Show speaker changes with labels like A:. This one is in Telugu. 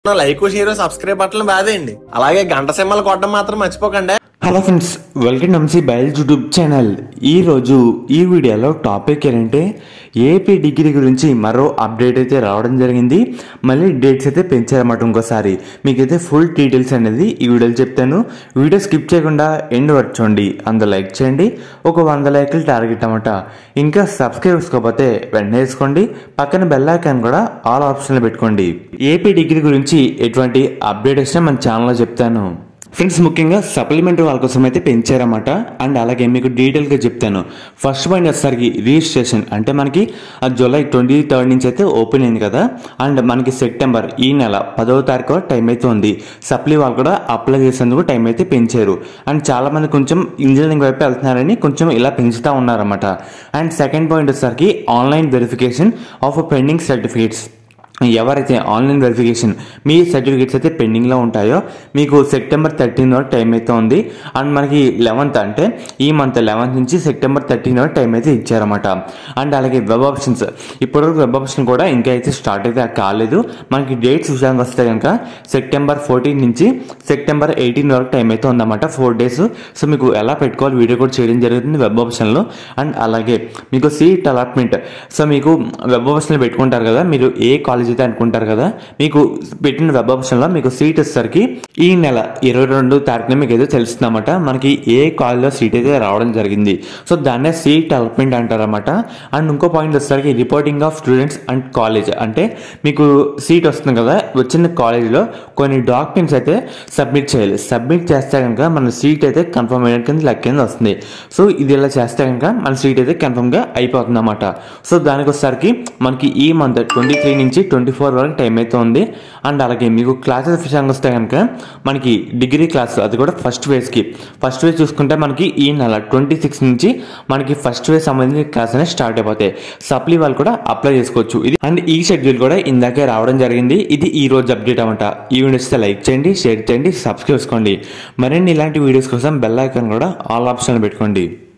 A: లైక్ షేర్ సబ్స్క్రైబ్ బట్టలు బాదేయండి అలాగే గంట సింహలు కొట్టడం మాత్రం మర్చిపోకండి
B: హలో ఫ్రెండ్స్ వెల్కమ్ నమ్సి బయల్ యూట్యూబ్ ఛానల్ ఈరోజు ఈ వీడియోలో టాపిక్ ఏంటంటే ఏపీ డిగ్రీ గురించి మరో అప్డేట్ అయితే రావడం జరిగింది మళ్ళీ డేట్స్ అయితే పెంచారన్నమాట ఇంకోసారి మీకైతే ఫుల్ డీటెయిల్స్ అనేది ఈ వీడియోలో చెప్తాను వీడియో స్కిప్ చేయకుండా ఎండ్ వరకు చూడండి అందు లైక్ చేయండి ఒక వంద లైక్లు టార్గెట్ అన్నమాట ఇంకా సబ్స్క్రైబ్ చేసుకోకపోతే వెంటనే వేసుకోండి పక్కన బెల్ ఐకాన్ కూడా ఆల్ ఆప్షన్లో పెట్టుకోండి ఏపీ డిగ్రీ గురించి ఎటువంటి అప్డేట్ వచ్చినా మన ఛానల్లో చెప్తాను ఫ్రెండ్స్ ముఖ్యంగా సప్లిమెంటరీ వాళ్ళ కోసం అయితే పెంచారన్నమాట అండ్ అలాగే మీకు డీటెయిల్గా చెప్తాను ఫస్ట్ పాయింట్ వచ్చేసరికి రిజిస్ట్రేషన్ అంటే మనకి ఆ జూలై ట్వంటీ థర్డ్ నుంచి అయితే ఓపెన్ అయింది కదా అండ్ మనకి సెప్టెంబర్ ఈ నెల పదవ తారీఖు టైం అయితే ఉంది సప్లీ వాళ్ళు కూడా అప్లై చేసేందుకు టైం అయితే పెంచారు అండ్ చాలా మంది కొంచెం ఇంజనీరింగ్ వైపు వెళ్తున్నారని కొంచెం ఇలా పెంచుతూ ఉన్నారన్నమాట అండ్ సెకండ్ పాయింట్ వచ్చేసరికి online verification of pending certificates ఎవరైతే ఆన్లైన్ వెరిఫికేషన్ మీ సర్టిఫికేట్స్ అయితే పెండింగ్లో ఉంటాయో మీకు సెప్టెంబర్ థర్టీన్ వరకు టైం అయితే ఉంది అండ్ మనకి లెవెన్త్ అంటే ఈ మంత్ లెవెన్త్ నుంచి సెప్టెంబర్ థర్టీన్ వరకు టైం అయితే ఇచ్చారన్నమాట అండ్ అలాగే వెబ్ ఆప్షన్స్ ఇప్పటివరకు వెబ్ ఆప్షన్ కూడా ఇంకా అయితే స్టార్ట్ అయితే కాలేదు మనకి డేట్స్ విషయానికి వస్తే కనుక సెప్టెంబర్ ఫోర్టీన్ నుంచి సెప్టెంబర్ ఎయిటీన్ వరకు టైం అయితే ఉందన్నమాట ఫోర్ డేస్ సో మీకు ఎలా పెట్టుకోవాలి వీడియో కూడా చేయడం జరుగుతుంది వెబ్ ఆప్షన్లో అండ్ అలాగే మీకు సీట్ అలాట్మెంట్ సో మీకు వెబ్ ఆప్షన్లో పెట్టుకుంటారు కదా మీరు ఏ కాలేజ్ అయితే అనుకుంటారు కదా మీకు పెట్టిన వెబ్ ఆప్షన్లో మీకు సీట్ వచ్చేసరికి ఈ నెల ఇరవై రెండు తారీఖున మీకు అయితే తెలుస్తుందన్నమాట మనకి ఏ కాలేజ్లో సీట్ అయితే రావడం జరిగింది సో దాన్నే సీట్ అలాట్మెంట్ అంటారన్నమాట అండ్ ఇంకో పాయింట్ వచ్చేసరికి reporting of students and college అంటే మీకు సీట్ వస్తుంది కదా వచ్చిన కాలేజీలో కొన్ని డాక్యుమెంట్స్ అయితే సబ్మిట్ చేయాలి సబ్మిట్ చేస్తే కనుక మన సీట్ అయితే కన్ఫర్మ్ అయిన కింద లెక్క కింద వస్తుంది సో ఇది ఇలా చేస్తే కనుక మన సీట్ అయితే కన్ఫర్మ్గా అయిపోతుంది అన్నమాట సో దానికి వచ్చేసరికి మనకి ఈ మంత్ ట్వంటీ త్రీ నుంచి ట్వంటీ ఫోర్ వరకు టైం అయితే ఉంది అండ్ అలాగే మీకు క్లాసెస్ విషయానికి వస్తే కనుక మనకి డిగ్రీ క్లాస్ అది కూడా ఫస్ట్ వేస్కి ఫస్ట్ వేస్ చూసుకుంటే మనకి ఈ నెల ట్వంటీ సిక్స్ నుంచి మనకి ఫస్ట్ వేస్ సంబంధించిన క్లాస్ అనేది స్టార్ట్ అయిపోతాయి సప్లీ వాళ్ళు కూడా అప్లై చేసుకోవచ్చు ఇది అండ్ ఈ షెడ్యూల్ కూడా ఇందాకే రావడం జరిగింది ఇది ఈ రోజు అప్డేట్ అనమాట ఈ వీడియోస్ లైక్ చేయండి షేర్ చేయండి సబ్స్క్రైబ్ చేసుకోండి మరిన్ని ఇలాంటి వీడియోస్ కోసం బెల్ ఐకాన్ కూడా ఆల్ ఆప్షన్ పెట్టుకోండి